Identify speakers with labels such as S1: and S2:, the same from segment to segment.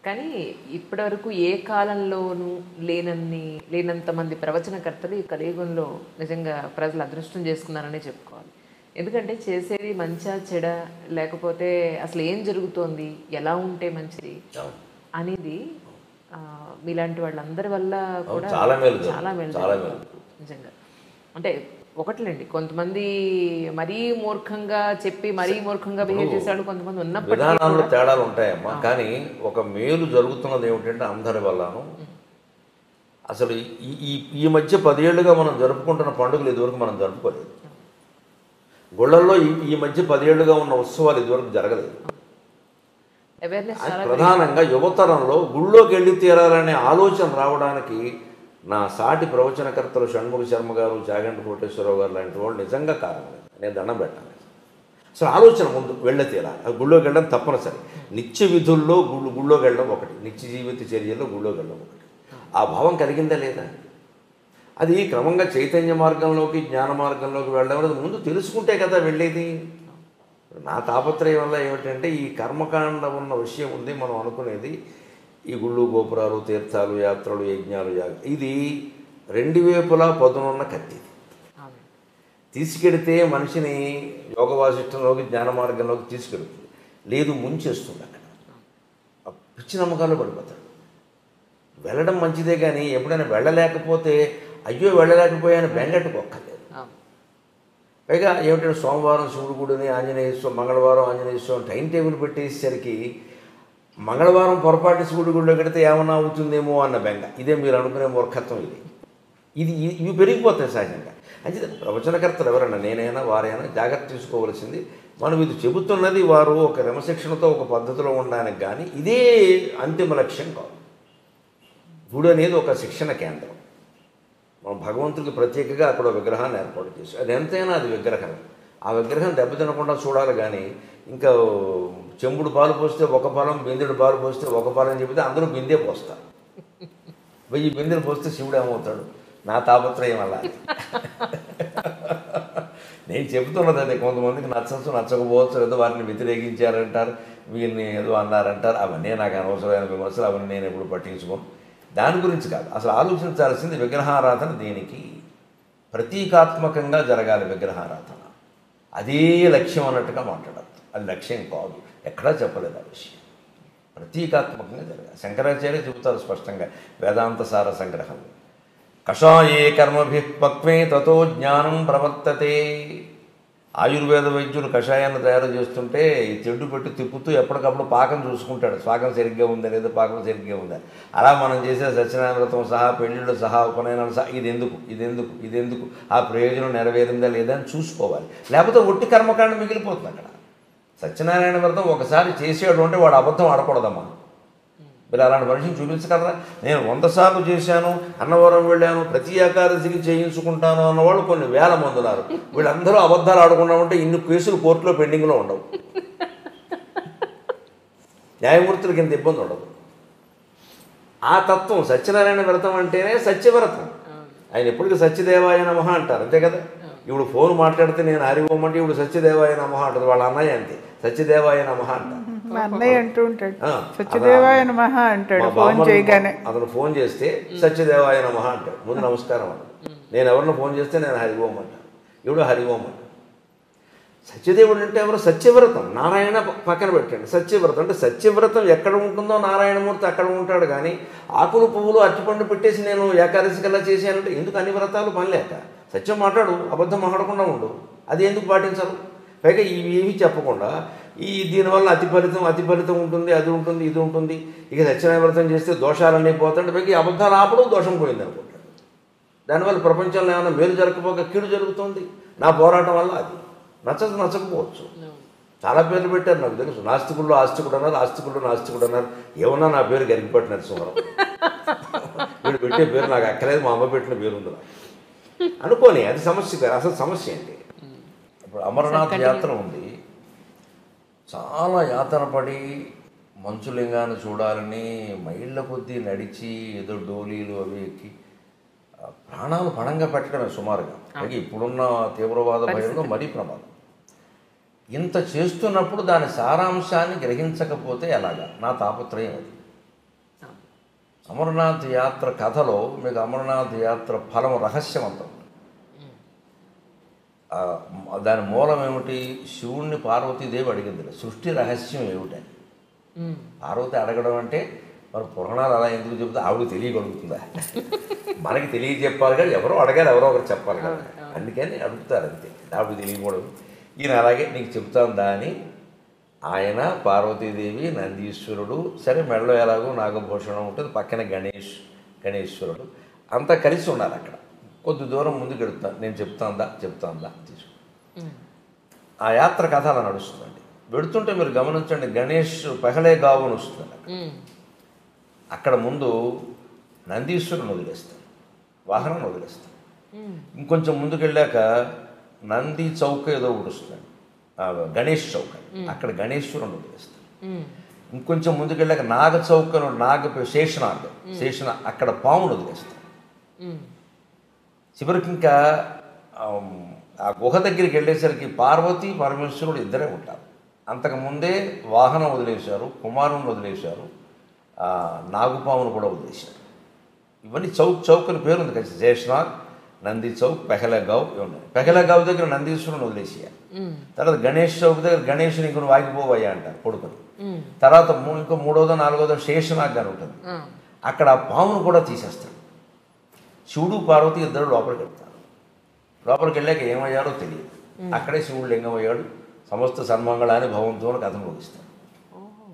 S1: కానీ ఇప్పటివరకు ఏ కాలంలోనూ లేనన్ని లేనంత మంది ప్రవచనకర్తలు ఈ కలియుగంలో నిజంగా ప్రజలు అదృష్టం చేసుకున్నారనే చెప్పుకోవాలి ఎందుకంటే చేసేది మంచా చెడ లేకపోతే అసలు ఏం జరుగుతోంది ఎలా ఉంటే మంచిది
S2: అవును.
S1: అనేది ఆ, మీలాంటి వాళ్ళందరి వల్ల కూడా
S2: చాలా మేలు జరుగుతుంది.
S1: చాలా మేలు
S2: చాలా
S1: జరుగుతుంది. నిజంగా అంటే ఒకట్లేండి కొంతమంది మరీ మూర్ఖంగా చెప్పి మరీ మూర్ఖంగా బిహేవ్ చేశాడు కొంతమంది ఉన్నప్పటికీ
S2: విధానాల్లో తేడాలు ఉంటాయమ్మా కానీ ఒక మేలు జరుగుతున్నది ఏమిటంటే అందరి వల్లను అసలు ఈ ఈ ఈ మధ్య పదేళ్లుగా మనం జరుపుకుంటున్న పండుగలు ఇదివరకు మనం జరుపుకోలేదు గుళ్ళల్లో ఈ ఈ మధ్య పదేళ్లుగా ఉన్న ఉత్సవాలు ఇదివరకు జరగలేదు
S1: అవేర్నెస్
S2: అది
S1: చాలా
S2: ప్రధానంగా యువతరంలో గుళ్ళోకి వెళ్ళి తీరాలనే ఆలోచన రావడానికి నా సాటి ప్రవచనకర్తలు షణ్ముఖ శర్మ గారు చాగంటి కోటేశ్వరరావు గారు లాంటి వాళ్ళు నిజంగా కారణం నేను దండం పెట్టాను అసలు ఆలోచన ముందు వెళ్ళ తీరాలి అది గుళ్ళోకి వెళ్ళడం తప్పనిసరి నిత్య విధుల్లో గుళ్ళు గుళ్ళోకి వెళ్ళడం ఒకటి నిత్య జీవిత చర్యల్లో గుళ్ళోకి వెళ్ళడం ఒకటి ఆ భావం కలిగిందా లేదా అది క్రమంగా చైతన్య మార్గంలోకి జ్ఞాన మార్గంలోకి వెళ్ళడం అనేది ముందు తెలుసుకుంటే కదా వెళ్ళేది నా తాపత్రయం వల్ల ఏమిటంటే ఈ కర్మకాండ ఉన్న విషయం ఉంది మనం అనుకునేది ఈ గుళ్ళు గోపురాలు తీర్థాలు యాత్రలు యజ్ఞాలు యాగ ఇది రెండు వైపులా పదునున్న కత్తి ఇది.
S1: అవును.
S2: తీసుకెడితే మనిషిని యోగ వాసిష్టంలోకి జ్ఞాన మార్గంలోకి తీసుకెడుతుంది లేదు ముంచేస్తుంది అక్కడ ఆ పిచ్చి నమ్మకాలు పడిపోతాడు వెళ్ళడం మంచిదే కానీ ఎప్పుడైనా వెళ్ళలేకపోతే అయ్యో వెళ్ళలేకపోయాను బెంగట్టుకోక్కర్లేదు
S1: అవును.
S2: పైగా ఏమిటంటే సోమవారం శివుడు గుడిని ఆంజనేయ స్వామి మంగళవారం ఆంజనేయ స్వామి టైం టేబుల్ పెట్టేసరికి మంగళవారం పొరపాటు శివుడి గుడిలో కడితే ఏమన్నా అవుతుందేమో అన్న బెంగ ఇదే మీరు అనుకునే మూర్ఖత్వం ఇది ఇది ఇ- ఇవి పెరిగిపోతాయి సహజంగా అయితే ప్రవచనకర్తలు ఎవరైనా నేనైనా వారైనా జాగ్రత్త తీసుకోవలసింది మనం ఇది చెబుతున్నది వారు ఒక క్రమశిక్షణతో ఒక పద్ధతిలో ఉండడానికి కానీ ఇదే అంతిమ లక్ష్యం కాదు గుడి అనేది ఒక శిక్షణ కేంద్రం మనం భగవంతుడికి ప్రత్యేకంగా అక్కడ ఒక విగ్రహాన్ని ఏర్పాటు చేసి అది ఎంతైనా అది విగ్రహం ఆ విగ్రహం దెబ్బతినకుండా చూడాలి కానీ ఇంకా చెంబుడు పాలు పోస్తే ఒక పాలం బిందెడు పాలు పోస్తే ఒక పాలం చెబితే అందరూ బిందె పోస్తారు వెయ్యి బిందెలు పోస్తే శివుడు ఏమవుతాడు నా తాపత్రయం అలా నేను చెబుతున్నది అదే కొంతమందికి నచ్చచ్చు నచ్చకపోవచ్చు లేదా వారిని వ్యతిరేకించారంటారు వీరిని ఏదో అన్నారంటారు అవన్నీ నాకు అనవసరమైన విమర్శలు అవన్నీ నేను ఎప్పుడు పట్టించుకోను దాని గురించి కాదు అసలు ఆలోచించాల్సింది విగ్రహారాధన దేనికి ప్రతీకాత్మకంగా జరగాలి విగ్రహారాధన అదే లక్ష్యం అన్నట్టుగా మాట్లాడద్దు అది లక్ష్యం కాదు ఎక్కడా చెప్పలేదు ఆ విషయం ప్రతీకాత్మకంగా జరగాలి శంకరాచార్య చెబుతారు స్పష్టంగా వేదాంత సార సంగ్రహం కషాయే కర్మభి పక్వే తతో జ్ఞానం ప్రవర్తతే ఆయుర్వేద వైద్యులు కషాయాన్ని తయారు చేస్తుంటే ఈ తెడ్డు పెట్టి తిప్పుతూ ఎప్పటికప్పుడు పాకం చూసుకుంటాడు పాకం సరిగ్గా ఉందా లేదా పాకం సరిగ్గా ఉందా అలా మనం చేసే సత్యనారాయణ వ్రతం సహా పెళ్ళిళ్ళు సహా ఉపనయనాలు సహా ఇది ఎందుకు ఇది ఎందుకు ఇది ఎందుకు ఆ ప్రయోజనం నెరవేరిందా లేదా అని చూసుకోవాలి లేకపోతే ఒట్టి కర్మకాండ మిగిలిపోతుంది అక్కడ సత్యనారాయణ వ్రతం ఒకసారి చేసేవాడు అంటే వాడు అబద్ధం ఆడకూడదమ్మా మీరు అలాంటి మనిషిని చూపించగలరా నేను వంద సార్లు చేశాను అన్నవరం వెళ్ళాను ప్రతి ఏకాదశికి చేయించుకుంటాను అన్నవాళ్ళు కొన్ని వేల మంది ఉన్నారు వీళ్ళందరూ అబద్ధాలు ఆడకుండా ఉంటే ఇన్ని కేసులు కోర్టులో పెండింగ్లో ఉండవు న్యాయమూర్తులకు ఇంత ఇబ్బంది ఉండదు ఆ తత్వం సత్యనారాయణ వ్రతం అంటేనే సత్యవ్రతం ఆయన ఎప్పటికీ సత్యదేవాయ నమః అంటారు అంతే కదా ఇప్పుడు ఫోన్ మాట్లాడితే నేను హరి ఓం అంటే ఇప్పుడు సత్యదేవాయ నమః అంటారు వాళ్ళ అన్నయ్య అంతే సత్యదేవాయ నమః అంటారు
S3: మా అన్నయ్య అంటూ ఉంటాడు
S2: ఆ,
S3: సత్యదేవాయ
S2: అలా-
S3: నమః అంటాడు
S2: మా
S3: ఫోన్
S2: బామ్మర్ది
S3: చేయగానే
S2: అతను ఫోన్ చేస్తే సత్యదేవాయ నమః అంటాడు ముందు నమస్కారం అంటాడు నేను ఎవరిని ఫోన్ చేస్తే నేను హరి ఓం అంటాను ఇప్పుడు హరి ఓం అంటాడు సత్యదేవుడు అంటే ఎవరు సత్యవ్రతం నారాయణ ప- పక్కన పెట్టండి సత్యవ్రతం అంటే సత్యవ్రతం ఎక్కడ ఉంటుందో నారాయణమూర్తి అక్కడ ఉంటాడు కానీ ఆకులు పువ్వులు అరటిపండు పెట్టేసి నేను ఏకాదశి కల్లా చేశానంటే ఎందుకు అన్ని వ్రతాలు పనిలేక సత్యం మాట్లాడు అబద్ధం మాట్లాడకుండా ఉండు అది ఎందుకు పాటించరు పైగా ఇవి ఏమీ చెప్పకుండా ఈ దీనివల్ల అతి ఫలితం అతి ఫలితం ఉంటుంది అది ఉంటుంది ఇది ఉంటుంది ఇక సత్యనారాయణ వ్రతం చేస్తే దోషాలన్నీ పోతాయి పైగా ఈ అబద్ధాలు ఆపడం దోషం పోయింది అనుకుంటాడు దానివల్ల ప్రపంచంలో ఏమైనా మేలు జరగకపోక కీడు జరుగుతుంది నా పోరాటం వల్ల అది నచ్చదు నచ్చకపోవచ్చు చాలా పేర్లు పెట్టారు నాకు తెలుసు నాస్తికుల్లో ఆస్తికుడు అన్నారు ఆస్తికుల్లో నాస్తికుడు అన్నారు ఏమన్నా నా పేరు గరికపట్టి నరసింహరావు వీడు పెట్టే పేరు నాకు అక్కలేదు మా అమ్మ పెట్టిన పేరు ఉంది నాకు. అనుకోని అది సమస్య కాదు అసలు సమస్య ఏంటి ఇప్పుడు అమర్నాథ్ యాత్ర ఉంది చాలా యాతన పడి మంచులింగాన్ని చూడాలని మైళ్ళ కొద్దీ నడిచి ఏదో డోలీలు అవి ఎక్కి ఆ, ప్రాణాలు పణంగా పెట్టడమే సుమారుగా అలాగే ఇప్పుడున్న తీవ్రవాద భయంలో మరీ ప్రమాదం ఇంత చేస్తున్నప్పుడు దాని సారాంశాన్ని గ్రహించకపోతే ఎలాగా నా తాపత్రయం అది అమర్నాథ్ యాత్ర కథలో మీకు అమర్నాథ్ యాత్ర ఫలం రహస్యం అంత ఉంది. ఆ, దాని మూలం ఏమిటి శివుణ్ణి పార్వతీదేవి అడిగింది సృష్టి రహస్యం ఏమిటని
S1: ఉమ్.
S2: పార్వతి అడగడం అంటే మరి పురాణాలు అలా ఎందుకు చెబుతా ఆవిడ తెలియగలుగుతుందా మనకి తెలియజెప్పాలి కానీ ఎవరో అడగాలి ఎవరో ఒకరు చెప్పాలి కదా అందుకని అడుగుతారు అంతే ఆవిడ తెలియకూడదు ఈయన అలాగే నీకు చెప్తాందా అని ఆయన పార్వతీదేవి నందీశ్వరుడు సరే మెడలో ఎలాగో నాగభూషణం ఉంటుంది పక్కన గణేష్ గణేశ్వరుడు అంతా కలిసి ఉన్నారు అక్కడ కొద్ది దూరం ముందుకు వెళ్తాను నేను చెప్తాందా చెప్తాందా తీసుకు
S1: ఉమ్.
S2: ఆ యాత్ర కథ అలా నడుస్తుందండి వెడుతుంటే మీరు గమనించండి గణేష్ పెహలే గావును వస్తుంది
S1: ఉమ్.
S2: అక్కడ ముందు నందీశ్వరుని వదిలేస్తాను వాహనం వదిలేస్తాను
S1: ఉమ్.
S2: ఇంకొంచెం ముందుకు వెళ్ళాక నంది చౌక ఏదో ఒకటి వస్తుంది ఆ, గణేష్ చౌక అక్కడ గణేశ్వరుని వదిలేస్తాను
S1: ఉమ్.
S2: ఇంకొంచెం ముందుకు వెళ్ళాక నాగ చౌక అని నాగ శేషనాగ శేషన అక్కడ పామును వదిలేస్తాను
S1: ఉమ్.
S2: చివరికి ఇంకా ఆమ్, ఆ గుహ దగ్గరికి వెళ్ళేసరికి పార్వతి పరమేశ్వరుడు ఇద్దరే ఉంటారు అంతకుముందే వాహనం వదిలేశారు కుమారుని వదిలేశారు ఆ, నాగుపామును కూడా వదిలేశారు ఇవన్నీ చౌక్ చౌక్ అని పేరు ఉంది కదా శేషనాగ్ నంది చౌక్ పెహలగావ్ ఇవి ఉన్నాయి పెహలగావ్ దగ్గర నందీశ్వరుని వదిలేసేయాలి
S1: ఉమ్.
S2: తర్వాత గణేష్ చౌక్ దగ్గర గణేషుని ఇంకొన్ని వాగిపోవయ్యా అంటారు కొడుకుని
S1: ఉమ్.
S2: తర్వాత మూ- ఇంకో మూడోదో నాలుగోదో శేషనాగ్ అని ఉంటుంది
S1: ఆ.
S2: అక్కడ ఆ పామును కూడా తీసేస్తాడు శివుడు పార్వతి ఇద్దరు లోపలికి వెళ్తారు లోపలికి వెళ్ళాక ఏమయ్యారో తెలియదు అక్కడే శివుడు లింగం అయ్యాడు సమస్త సన్మంగళాన్ని భవంతో అని కథను ముగిస్తాడు
S1: ఓహో.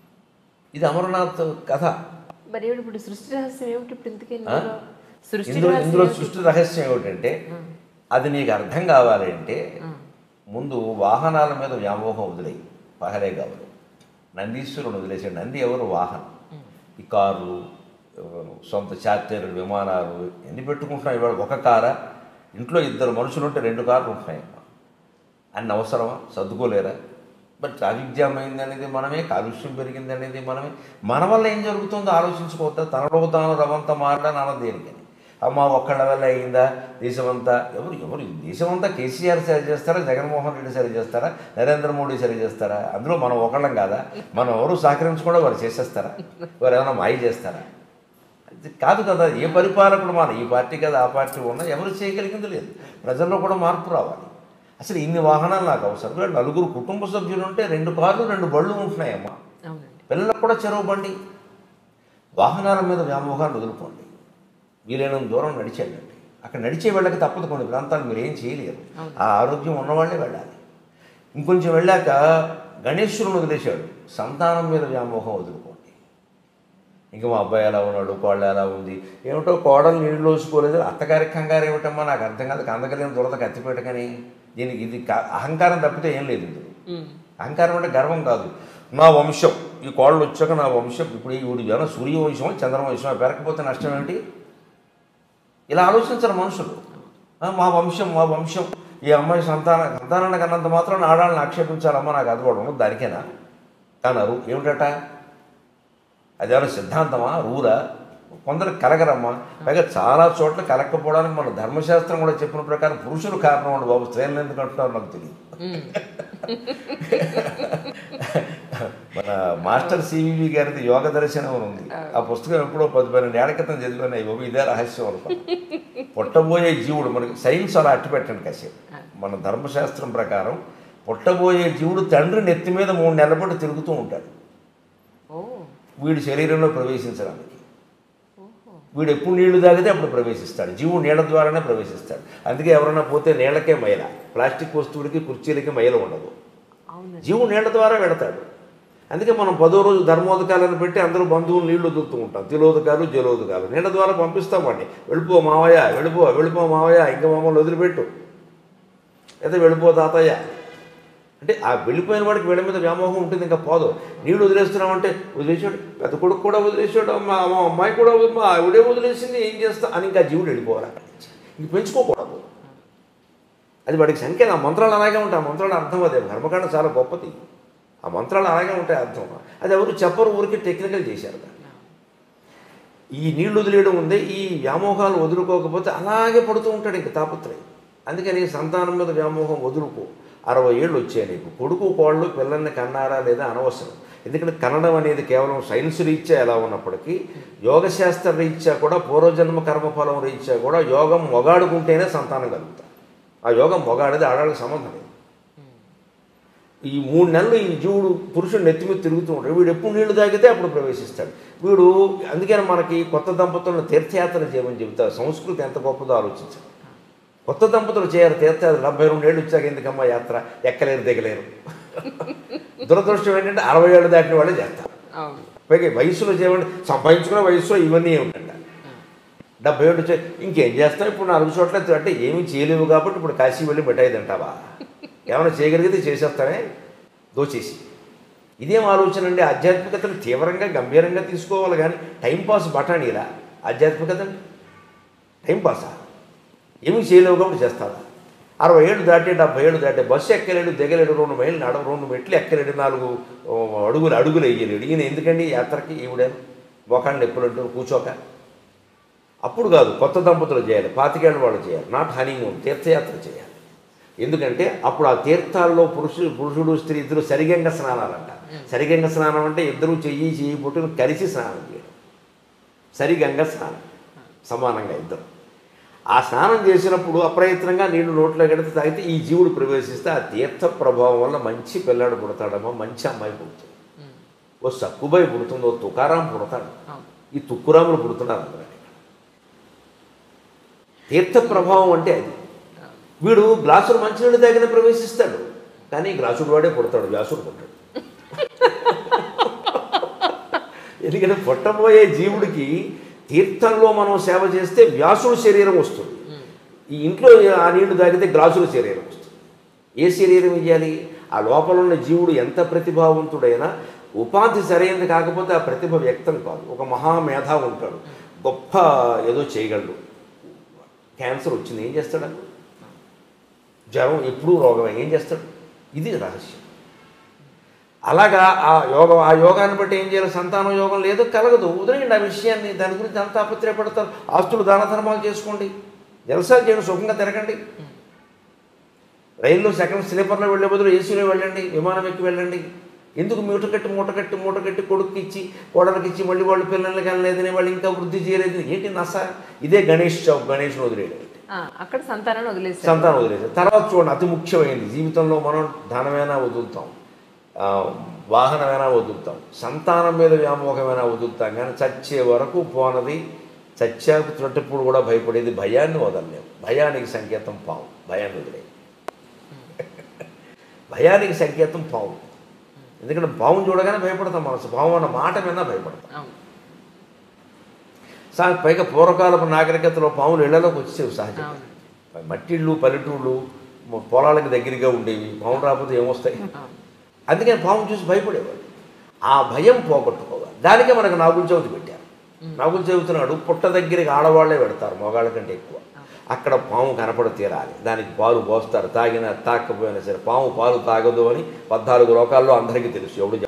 S2: ఇది అమరనాథ్ కథ
S1: మరి ఏమిటి ఇప్పుడు సృష్టి రహస్యం ఏమిటి ఇప్పుడు ఇంతకీ
S2: ఆ?
S1: ఇందులో సృష్టి
S2: ఇందులో
S1: రహస్యం
S2: ఇందులో
S1: ఏమిటి?
S2: సృష్టి రహస్యం ఏమిటంటే అది నీకు అర్థం కావాలి అంటే ముందు వాహనాల మీద వ్యామోహం వదిలేయి పహలే కావాలి నందీశ్వరుని వదిలేసాడు నంది ఎవరు వాహనం ఈ కార్లు సొంత చార్టర్లు విమానాలు ఎన్ని పెట్టుకుంటున్నాయి ఇవాళ ఒక కారా ఇంట్లో ఇద్దరు మనుషులు ఉంటే రెండు కార్లు ఉంటున్నాయి అన్ని అవసరమా సర్దుకోలేరా మరి ట్రాఫిక్ జామ్ అయింది అనేది మనమే కాలుష్యం పెరిగింది అనేది మనమే మన వల్ల ఏం జరుగుతుందో ఆలోచించుకోవద్దా తనలో తాను రవంతా మారడానికి అన్నది దేనికని అమ్మ ఒక్కళ్ళ వల్ల అయిందా దేశమంతా ఎవరు ఎవరు దేశమంతా కేసీఆర్ సరి చేస్తారా జగన్మోహన్ రెడ్డి సరి చేస్తారా నరేంద్ర మోడీ సరి చేస్తారా అందులో మనం ఒకళ్ళం కాదా మనం ఎవరు సహకరించకుండా వారు చేసేస్తారా వారు ఏమైనా మాయ చేస్తారా అది కాదు కదా ఏ పరిపాలకుడు మన ఈ పార్టీ కదా ఆ పార్టీ ఉన్నా ఎవరు చేయగలిగింది లేదు ప్రజల్లో కూడా మార్పు రావాలి అసలు ఇన్ని వాహనాలు నాకు అవసరం వీళ్ళు నలుగురు కుటుంబ సభ్యులు ఉంటే రెండు కార్లు రెండు బళ్ళు ఉంటున్నాయమ్మా
S1: అవునండి
S2: పిల్లలకు కూడా చెరువు బండి వాహనాల మీద వ్యామోహాన్ని వదులుకోండి వీలైనంత దూరం నడిచేయండి అక్కడ నడిచే వెళ్ళక తప్పదు కొన్ని ప్రాంతాలు మీరు ఏం చేయలేరు ఆ ఆరోగ్యం ఉన్నవాళ్ళే వెళ్ళాలి ఇంకొంచెం వెళ్ళాక గణేశ్వరుని వదిలేశాడు సంతానం మీద వ్యామోహం వదులుకోండి ఇంకా మా అబ్బాయి ఎలా ఉన్నాడు కోళ్ళు ఎలా ఉంది ఏమిటో కోడలు నీళ్ళు లోసుకోలేదు అత్తగారి కంగారు ఏమిటమ్మా నాకు అర్థం కాదు కందకలేని దురద కత్తిపేట కానీ దీనికి ఇది కా- అహంకారం తప్పితే ఏం లేదు ఇందులో
S1: ఉమ్.
S2: అహంకారం అంటే గర్వం కాదు నా వంశం ఈ కోళ్ళు వచ్చాక నా వంశం ఇప్పుడు ఈ వీడి ఏమైనా సూర్యవంశమా చంద్రవంశమా పెరగకపోతే నష్టం ఏమిటి ఇలా ఆలోచించరు మనుషులు ఆ, మా వంశం మా వంశం ఈ అమ్మాయి సంతాన సంతానాన్ని కన్నంత మాత్రం ఆడాలని ఆక్షేపించాలమ్మా నాకు అది కూడా ఉండదు దానికేనా కానరు ఏమిటట అదేమైనా సిద్ధాంతమా రూరా కొందరు కలగరమ్మా పైగా చాలా చోట్ల కలగకపోవడానికి మన ధర్మశాస్త్రం కూడా చెప్పిన ప్రకారం పురుషులు కారణం ఉండు బాబు స్త్రీలను ఎందుకు అంటున్నారు నాకు తెలియదు
S1: ఉమ్.
S2: మన మాస్టర్ సివివి గారిది యోగ దర్శనం అని ఉంది ఆ పుస్తకం ఎప్పుడో పది పన్నెండు ఏళ్ల క్రితం చదివాను అయ్యి బాబు ఇదే రహస్యం అనుకో పుట్టబోయే జీవుడు మనకి సైన్స్ అలా అట్టి పెట్టండి కాసేపు మన ధర్మశాస్త్రం ప్రకారం పుట్టబోయే జీవుడు తండ్రి నెత్తి మీద మూడు నెలల పాటు తిరుగుతూ ఉంటాడు
S1: ఓ
S2: వీడి శరీరంలో ప్రవేశించడానికి
S1: ఓహో
S2: వీడు ఎప్పుడు నీళ్లు తాగితే అప్పుడు ప్రవేశిస్తాడు జీవుడు నీళ్ళ ద్వారానే ప్రవేశిస్తాడు అందుకే ఎవరైనా పోతే నీళ్ళకే మైల ప్లాస్టిక్ వస్తువులకి కుర్చీలకి మైల ఉండదు
S1: అవునండి
S2: జీవుడు నీళ్ల ద్వారా వెడతాడు అందుకే మనం పదో రోజు ధర్మోదకాలను పెట్టి అందరూ బంధువులు నీళ్లు వదులుతూ ఉంటాం తిలోదకాలు జలోదకాలు నీళ్ళ ద్వారా పంపిస్తామండి వెళ్ళిపో మావయ్య వెళ్ళిపో వెళ్ళిపో మావయ్య ఇంకా మమ్మల్ని వదిలిపెట్టు అయితే వెళ్ళిపో తాతయ్య అంటే ఆ వెళ్ళిపోయిన వాడికి వీళ్ళ మీద వ్యామోహం ఉంటుంది ఇంకా పోదు నీళ్ళు వదిలేస్తున్నామంటే వదిలేసాడు పెద్ద కొడుకు కూడా వదిలేసాడు మా మా అమ్మాయి కూడా వదిలి- మా ఆవిడే వదిలేసింది ఏం చేస్తా అని ఇంకా జీవుడు వెళ్ళిపోవాలి అక్కడి నుంచి ఇంక పెంచుకోకూడదు అది వాడికి సంఖ్య ఆ మంత్రాలు అలాగే ఉంటాయి ఆ మంత్రాలు అర్థం అదే కర్మకాండ చాలా గొప్పది ఆ మంత్రాలు అలాగే ఉంటాయి అర్థం అది ఎవరు చెప్పరు ఊరికి టెక్నికల్ చేశారు దాన్ని ఈ నీళ్లు వదిలేయడం ఉంది ఈ వ్యామోహాలు వదులుకోకపోతే అలాగే పడుతూ ఉంటాడు ఇంక తాపత్రయం అందుకని సంతానం మీద వ్యామోహం వదులుకో అరవై ఏళ్ళు వచ్చాయి నీకు కొడుకు కోళ్ళు పిల్లల్ని కన్నారా లేదా అనవసరం ఎందుకంటే కన్నడం అనేది కేవలం సైన్స్ రీత్యా ఎలా ఉన్నప్పటికీ యోగశాస్త్ర రీత్యా కూడా పూర్వజన్మ కర్మఫలం రీత్యా కూడా యోగం మొగాడుకుంటేనే సంతానం కలుగుతారు ఆ యోగం మొగాడిది ఆడాళ్ళకి సంబంధం లేదు ఈ మూడు నెలలు ఈ జీవుడు పురుషుడు నెత్తి మీద తిరుగుతూ ఉంటాడు వీడు ఎప్పుడు నీళ్లు తాగితే అప్పుడు ప్రవేశిస్తాడు వీడు అందుకని మనకి కొత్త దంపతులను తీర్థయాత్ర చేయమని చెబుతారు సంస్కృతి ఎంత గొప్పదో ఆలోచించాలి కొత్త దంపతులు చేయరు తీర్థయాత్ర డెబ్బై రెండు ఏళ్ళు వచ్చాక ఎందుకమ్మా యాత్ర ఎక్కలేరు దిగలేరు దురదృష్టం ఏంటంటే అరవై ఏళ్ళు దాటిన వాళ్ళే చేస్తారు
S1: అవును
S2: పైగా వయసులో చేయమంటే సంపాదించుకునే వయసులో ఇవన్నీ ఏమిటండి డెబ్బై ఏడు వచ్చాయి ఇంకేం చేస్తాం ఇప్పుడు నాలుగు చోట్ల అంటే ఏమీ చేయలేవు కాబట్టి ఇప్పుడు కాశీ వెళ్ళి మిఠాయి తింటావా ఏమైనా చేయగలిగితే చేసేస్తానే దోచేసి ఇదేం ఆలోచన అండి ఆధ్యాత్మికతను తీవ్రంగా గంభీరంగా తీసుకోవాలి కానీ టైంపాస్ బఠానీలా ఆధ్యాత్మికత అండి టైంపాసా ఏమీ చేయలేవు కాబట్టి చేస్తావా అరవై ఏళ్ళు దాటి డెబ్బై ఏళ్ళు దాటి బస్సు ఎక్కలేడు దిగలేడు రెండు మైళ్ళు నడ రెండు మెట్లు ఎక్కలేడు నాలుగు ఓ, అడుగులు అడుగులు వేయలేడు ఈయన ఎందుకండి యాత్రకి ఈవిడేను మొఖాన్ని ఎప్పుడంటూ కూర్చోక అప్పుడు కాదు కొత్త దంపతులు చేయాలి పాతికేళ్ళ వాళ్ళు చేయాలి నాట్ హనీమూన్ తీర్థయాత్ర చేయాలి ఎందుకంటే అప్పుడు ఆ తీర్థాల్లో పురుషుడు పురుషుడు స్త్రీ ఇద్దరు సరిగంగ స్నానాలంట సరిగంగ స్నానం అంటే ఇద్దరు చెయ్యి చెయ్యి పుట్టును కలిసి స్నానం చేయడం సరిగంగ స్నానం సమానంగా ఇద్దరు ఆ స్నానం చేసినప్పుడు అప్రయత్నంగా నీళ్లు నోట్లో గడితే తాగితే ఈ జీవుడు ప్రవేశిస్తే ఆ తీర్థ ప్రభావం వల్ల మంచి పిల్లాడు పుడతాడమ్మా మంచి అమ్మాయి పుడుతుంది ఓ సక్కుబాయి పుడుతుంది ఓ తుకారాం పుడతాడు
S1: అవును
S2: ఈ తుక్కురాములు పుడుతున్నారు అందరూ తీర్థ ప్రభావం అంటే అది వీడు గ్లాసులు మంచినీళ్ళు తాగిన ప్రవేశిస్తాడు కానీ గ్లాసుడు వాడే పుడతాడు వ్యాసుడు పుట్టాడు ఎందుకంటే పుట్టబోయే జీవుడికి తీర్థంలో మనం సేవ చేస్తే వ్యాసుడు శరీరం వస్తుంది ఈ ఇంట్లో ఆ నీళ్లు తాగితే గ్లాసుల శరీరం వస్తుంది ఏ శరీరం ఇవ్వాలి ఆ లోపల ఉన్న జీవుడు ఎంత ప్రతిభావంతుడైనా ఉపాధి సరైనది కాకపోతే ఆ ప్రతిభ వ్యక్తం కాదు ఒక మహామేధా ఉంటాడు గొప్ప ఏదో చేయగలడు క్యాన్సర్ వచ్చింది ఏం చేస్తాడు అతను? జ్వరం ఎప్పుడూ రోగమే ఏం చేస్తాడు ఇది రహస్యం అలాగా ఆ యోగం ఆ యోగాన్ని బట్టి ఏం చేయాలి సంతానం యోగం లేదు కలగదు వదిలేయండి ఆ విషయాన్ని దాని గురించి అంత ఆపత్రయపడతారు ఆస్తులు దాన ధర్మాలు చేసుకోండి జలసాలు చేయండి సుఖంగా తిరగండి రైల్లో సెకండ్ స్లీపర్లో వెళ్ళే బదులు ఏసీలో వెళ్ళండి విమానం ఎక్కి వెళ్ళండి ఎందుకు మూట కట్టి మూట కట్టి మూట కట్టి కొడుకుకి ఇచ్చి కోడలికి ఇచ్చి మళ్ళీ వాళ్ళు పిల్లలకి వెళ్ళలేదని వాళ్ళు ఇంకా వృద్ధి చేయలేదు ఏంటి నస ఇదే గణేష్ చౌక్ గణేష్ను వదిలేయడం
S1: ఆ, అక్కడ సంతానాన్ని వదిలేసారు
S2: సంతానం వదిలేసారు తర్వాత చూడండి అతి ముఖ్యమైనది జీవితంలో మనం ధనమైనా వదులుతాం ఆ, వాహనమైనా వదులుతాం సంతానం మీద వ్యామోహమైనా వదులుతాం కానీ చచ్చే వరకు పోనది చచ్చాకు చుట్టప్పుడు కూడా భయపడేది భయాన్ని వదలలేము భయానికి సంకేతం పావు భయాన్ని వదిలే భయానికి సంకేతం పావు ఎందుకంటే పావును చూడగానే భయపడతాం మనసు పావు అన్న మాట మీద భయపడతాం
S1: అవును
S2: సా పైగా పూర్వకాలపు నాగరికతలో పాములు ఇళ్లలోకి వచ్చేవి సహజంగా
S1: అవును
S2: మట్టిళ్ళు పల్లెటూళ్ళు మొ- పొలాలకు దగ్గరగా ఉండేవి పాము రాకపోతే ఏమొస్తాయి
S1: అవును
S2: అందుకని పాము చూసి భయపడేవాడు ఆ భయం పోగొట్టుకోవాలి దానికే మనకు నాగుల చవితి పెట్టారు నాగుల చవితి నాడు పుట్ట దగ్గరికి ఆడవాళ్లే పెడతారు మగాళ్ళ కంటే ఎక్కువ అక్కడ పాము కనపడ తీరాలి దానికి పాలు పోస్తారు తాగినా తాకపోయినా సరే పాము పాలు తాగదు అని పద్నాలుగు లోకాల్లో అందరికీ తెలుసు ఎవడు